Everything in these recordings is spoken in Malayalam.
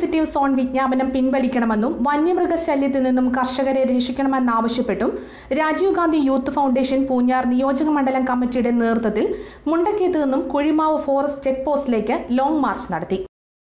സെൻസിറ്റീവ് സോൺ വിജ്ഞാപനം പിൻവലിക്കണമെന്നും വന്യമൃഗശല്യത്തിൽ നിന്നും കർഷകരെ രക്ഷിക്കണമെന്നാവശ്യപ്പെട്ടും രാജീവ് ഗാന്ധി യൂത്ത് ഫൗണ്ടേഷൻ പൂഞ്ഞാർ നിയോജക മണ്ഡലം കമ്മിറ്റിയുടെ നേതൃത്വത്തിൽ മുണ്ടക്കയത്ത് നിന്നും കുഴിമാവ് ഫോറസ്റ്റ് ചെക്ക് പോസ്റ്റിലേക്ക് ലോങ് മാർച്ച് നടത്തി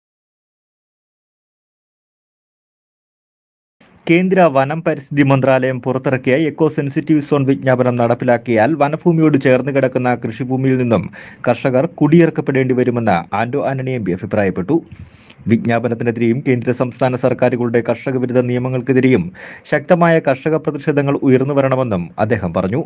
കേന്ദ്ര വനം പരിസ്ഥിതി മന്ത്രാലയം പുറത്തിറക്കിയ എക്കോ സെൻസിറ്റീവ് സോൺ വിജ്ഞാപനം നടപ്പിലാക്കിയാൽ വനഭൂമിയോട് ചേർന്ന് കിടക്കുന്ന കൃഷിഭൂമിയിൽ നിന്നും കർഷകർ കുടിയിറക്കപ്പെടേണ്ടി വരുമെന്ന് ആന്റോ ആന്റണി എം പി അഭിപ്രായപ്പെട്ടു വിജ്ഞാപനത്തിനെതിരെയും കേന്ദ്ര സംസ്ഥാന സർക്കാരുകളുടെ കർഷക വിരുദ്ധ നിയമങ്ങൾക്കെതിരെയും ശക്തമായ കർഷക പ്രതിഷേധങ്ങൾ ഉയർന്നു വരണമെന്നും അദ്ദേഹം പറഞ്ഞു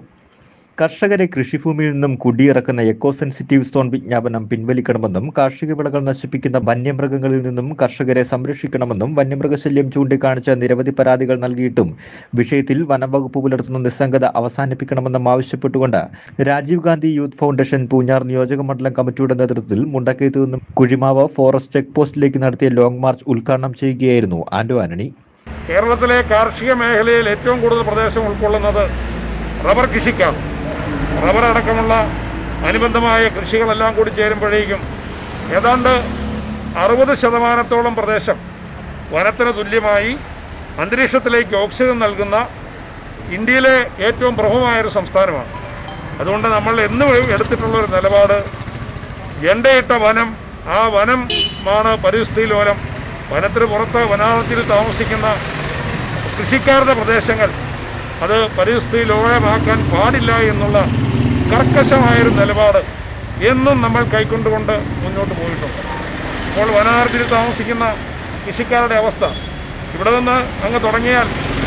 കർഷകരെ കൃഷിഭൂമിയിൽ നിന്നും കുടിയിറക്കുന്ന എക്കോ സെൻസിറ്റീവ് സോൺ വിജ്ഞാപനം പിൻവലിക്കണമെന്നും കാർഷിക വിളകൾ നശിപ്പിക്കുന്ന വന്യമൃഗങ്ങളിൽ നിന്നും കർഷകരെ സംരക്ഷിക്കണമെന്നും വന്യമൃഗശല്യം ചൂണ്ടിക്കാണിച്ച നിരവധി പരാതികൾ നൽകിയിട്ടും വിഷയത്തിൽ വനംവകുപ്പ് പുലർത്തുന്ന നിസ്സംഗത അവസാനിപ്പിക്കണമെന്നും ആവശ്യപ്പെട്ടുകൊണ്ട് രാജീവ് ഗാന്ധി യൂത്ത് ഫൗണ്ടേഷൻ പൂഞ്ഞാർ നിയോജക മണ്ഡലം കമ്മിറ്റിയുടെ നേതൃത്വത്തിൽ മുണ്ടക്കയത്ത് നിന്നും കുഴിമാവ് ഫോറസ്റ്റ് ചെക്ക് പോസ്റ്റിലേക്ക് നടത്തിയ ലോങ് മാർച്ച് ഉദ്ഘാടനം ചെയ്യുകയായിരുന്നു ആന്റോ ആന്റണി കേരളത്തിലെ കാർഷിക മേഖലയിൽ ഏറ്റവും കൂടുതൽ പ്രദേശം ഉൾക്കൊള്ളുന്നത് റബ്ബർ കൃഷിക്കാണ് റബ്ബർ അടക്കമുള്ള അനുബന്ധമായ കൃഷികളെല്ലാം കൂടി ചേരുമ്പോഴേക്കും ഏതാണ്ട് അറുപത് ശതമാനത്തോളം പ്രദേശം വനത്തിന് തുല്യമായി അന്തരീക്ഷത്തിലേക്ക് ഓക്സിജൻ നൽകുന്ന ഇന്ത്യയിലെ ഏറ്റവും പ്രമുഖമായൊരു സംസ്ഥാനമാണ് അതുകൊണ്ട് നമ്മൾ എന്നും എടുത്തിട്ടുള്ള ഒരു നിലപാട് എണ്ടയിട്ട വനം ആ വനം ആണ് പരിസ്ഥിതി ലോലം വനത്തിന് പുറത്ത് വനാളത്തിൽ താമസിക്കുന്ന കൃഷിക്കാരുടെ പ്രദേശങ്ങൾ അത് പരിസ്ഥിതി ലോലമാക്കാൻ പാടില്ല എന്നുള്ള കർക്കശമായൊരു നിലപാട് എന്നും നമ്മൾ കൈക്കൊണ്ടുകൊണ്ട് മുന്നോട്ട് പോയിട്ടുണ്ട് അപ്പോൾ വനാതിർത്തിയിൽ താമസിക്കുന്ന കൃഷിക്കാരുടെ അവസ്ഥ ഇവിടെ നിന്ന് അങ്ങ് തുടങ്ങിയാൽ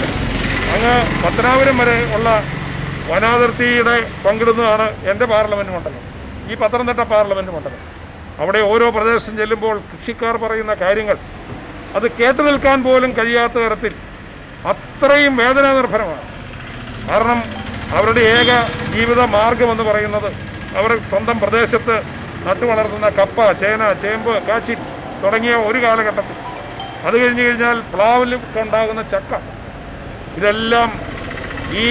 അങ്ങ് പത്തനാപുരം വരെ ഉള്ള വനാതിർത്തിയുടെ പങ്കിടുന്നതാണ് എൻ്റെ പാർലമെൻറ്റ് മണ്ഡലം ഈ പത്തനംതിട്ട പാർലമെൻറ്റ് മണ്ഡലം അവിടെ ഓരോ പ്രദേശം ചെല്ലുമ്പോൾ കൃഷിക്കാർ പറയുന്ന കാര്യങ്ങൾ അത് കേട്ടു നിൽക്കാൻ പോലും കഴിയാത്ത തരത്തിൽ അത്രയും വേദനാനിർഭരമാണ് കാരണം അവരുടെ ഏക ജീവിത മാർഗമെന്ന് പറയുന്നത് അവർ സ്വന്തം പ്രദേശത്ത് നട്ടു വളർത്തുന്ന കപ്പ ചേന ചേമ്പ് കാച്ചി തുടങ്ങിയ ഒരു കാലഘട്ടത്തിൽ അത് കഴിഞ്ഞ് കഴിഞ്ഞാൽ പ്ലാവിൽ ഉണ്ടാകുന്ന ചക്ക ഇതെല്ലാം ഈ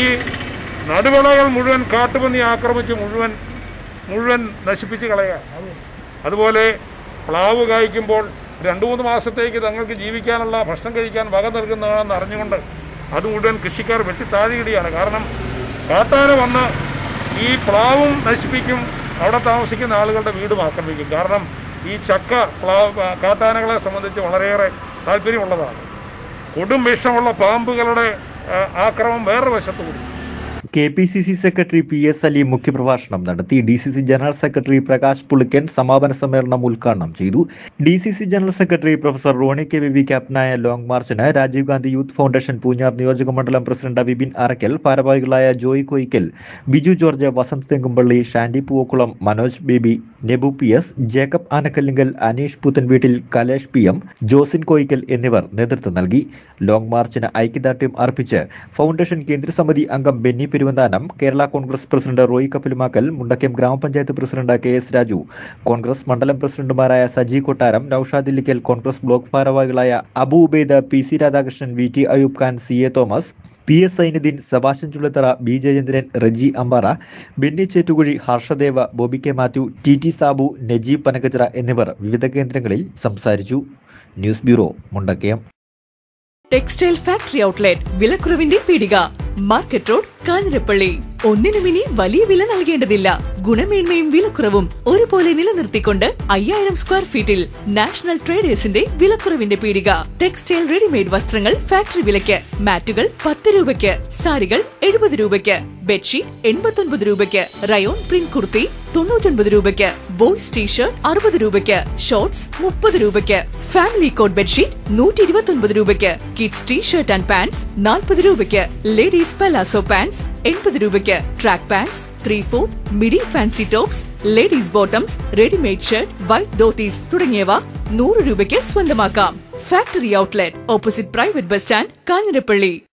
നടുവിളകൾ മുഴുവൻ കാട്ടുപന്നി ആക്രമിച്ച് മുഴുവൻ മുഴുവൻ നശിപ്പിച്ച് കളയുക അതുപോലെ പ്ലാവ് കായ്ക്കുമ്പോൾ രണ്ട് മൂന്ന് മാസത്തേക്ക് തങ്ങൾക്ക് ജീവിക്കാനുള്ള ഭക്ഷണം കഴിക്കാൻ വക നൽകുന്നതാണെന്ന് അറിഞ്ഞുകൊണ്ട് അത് മുഴുവൻ കൃഷിക്കാർ വെട്ടി താഴെയിടുകയാണ് കാരണം കാട്ടാന വന്ന് ഈ പ്ലാവും നശിപ്പിക്കും അവിടെ താമസിക്കുന്ന ആളുകളുടെ വീടും ആക്രമിക്കും കാരണം ഈ ചക്ക പ്ലാവ് കാട്ടാനകളെ സംബന്ധിച്ച് വളരെയേറെ താല്പര്യമുള്ളതാണ് കൊടും വിഷമുള്ള പാമ്പുകളുടെ ആ, ആക്രമം വേറൊരു വശത്തു കൂടി K P C C secretary P S Ali മുഖ്യപ്രഭാഷണം നടത്തി D C C general secretary Prakash Pulikkan സമാപന സമ്മേളനം ഉദ്ഘാടനം ചെയ്തു D C C general secretary professor Roni K Bibi ക്യാപ്റ്റനായ ലോങ് മാർച്ചിന് രാജീവ് ഗാന്ധി യൂത്ത് ഫൗണ്ടേഷൻ പൂഞ്ഞാർ നിയോജക മണ്ഡലം പ്രസിഡന്റ് വിപിൻ അറക്കൽ ഭാരവാഹികളായ Joy Koykkal Biju George Vasanth Thenkumpally Shandy Poovakkulam Manoj Baby Nebu P S Jacob Anakkallinkal Aneesh Puthenveettil Kalesh P M Josin Koyikkal എന്നിവർ നേതൃത്വം നൽകി ലോങ് മാർച്ചിന് ഐക്യദാർഢ്യം അർപ്പിച്ച് ഫൗണ്ടേഷൻ കേന്ദ്രസമിതി അംഗം ബെന്നി പെരുവന്താനം കേരള കോൺഗ്രസ് പ്രസിഡന്റ് റോയി കപ്പിലുമാക്കൽ മുണ്ടക്കയം ഗ്രാമപഞ്ചായത്ത് president K S Raju Congress മണ്ഡലം പ്രസിഡന്റുമാരായ സജി കൊട്ടാരം നൌഷാദ് ഇല്ലിക്കൽ കോൺഗ്രസ് ബ്ലോക്ക് ഭാരവാഹികളായ Abu Ubaida P C Radhakrishnan V T Ayub Khan C A Thomas P S Sainudeen Sabashan Chullathara B Jayendran Reji Ambara Benny Chettukuzhi Harshadeva Bobby K Mathew T T Sabu Najeeb Panakachira എന്നിവർ വിവിധ കേന്ദ്രങ്ങളിൽ സംസാരിച്ചു news bureau Mundakkayam textile factory outlet വിലക്കുറവിന്റെ പീടിക മാർക്കറ്റ് റോഡ് കാഞ്ഞിരപ്പള്ളി ഒന്നിനും ഇനി വലിയ വില നൽകേണ്ടതില്ല ഗുണമേന്മയും വിലക്കുറവും ഒരുപോലെ നിലനിർത്തിക്കൊണ്ട് അയ്യായിരം സ്ക്വയർ ഫീറ്റിൽ നാഷണൽ ട്രേഡേഴ്സിന്റെ വിലക്കുറവിന്റെ പീടിക ടെക്സ്റ്റൈൽ റെഡിമെയ്ഡ് വസ്ത്രങ്ങൾ ഫാക്ടറി വിലയ്ക്ക് മാറ്റുകൾ പത്ത് രൂപയ്ക്ക് സാരികൾ എഴുപത് രൂപയ്ക്ക് ബെഡ്ഷീറ്റ് എൺപത്തൊൻപത് രൂപയ്ക്ക് റയോൺ പ്രിന്റ് കുർത്തി തൊണ്ണൂറ്റൊൻപത് രൂപയ്ക്ക് ബോയ്സ് ടീഷർട്ട് അറുപത് രൂപയ്ക്ക് ഷോർട്സ് മുപ്പത് രൂപയ്ക്ക് ഫാമിലി കോട്ട് ബെഡ്ഷീറ്റ് നൂറ്റി ഇരുപത്തൊൻപത് രൂപയ്ക്ക് കിഡ്സ് ടീഷർട്ട് ആൻഡ് പാൻസ് നാൽപ്പത് രൂപയ്ക്ക് ലേഡീസ് പലാസോ പാൻസ് എൺപത് രൂപയ്ക്ക് track pants three fourth midi fancy tops ladies bottoms readymade shirt white dhotis തുടങ്ങിയവ നൂറ് രൂപയ്ക്ക് സ്വന്തമാക്കാം factory outlet opposite private bus stand Kanjirappally